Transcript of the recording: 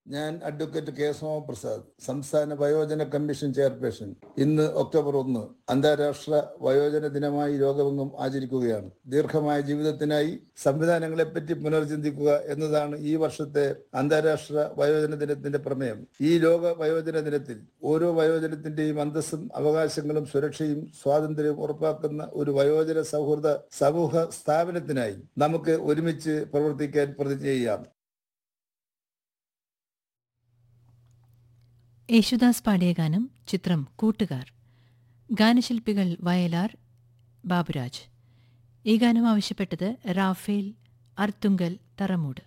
ഞാൻ advocate K Somaprasad സംസ്ഥാന വയോജന കമ്മീഷൻ ചെയർപേഴ്സൺ ഇന്ന് ഒക്ടോബർ ഒന്ന് അന്താരാഷ്ട്ര വയോജന ദിനമായി ലോകമെങ്ങും ആചരിക്കുകയാണ് ദീർഘമായ ജീവിതത്തിനായി സംവിധാനങ്ങളെപ്പറ്റി പുനർചിന്തിക്കുക എന്നതാണ് ഈ വർഷത്തെ അന്താരാഷ്ട്ര വയോജന ദിനത്തിന്റെ പ്രമേയം ഈ ലോക വയോജന ദിനത്തിൽ ഓരോ വയോജനത്തിന്റെയും അന്തസ്സും അവകാശങ്ങളും സുരക്ഷയും സ്വാതന്ത്ര്യവും ഉറപ്പാക്കുന്ന ഒരു വയോജന സൗഹൃദ സമൂഹ സ്ഥാപനത്തിനായി നമുക്ക് ഒരുമിച്ച് പ്രവർത്തിക്കാൻ പ്രതിജ്ഞ ചെയ്യാം യേശുദാസ് പാടിയ ഗാനം ചിത്രം കൂട്ടുകാർ ഗാനശില്പികൾ വയലാർ ബാബുരാജ് ഈ ഗാനം ആവശ്യപ്പെട്ടത് റാഫേൽ അർത്തുങ്കൽ തറമൂട്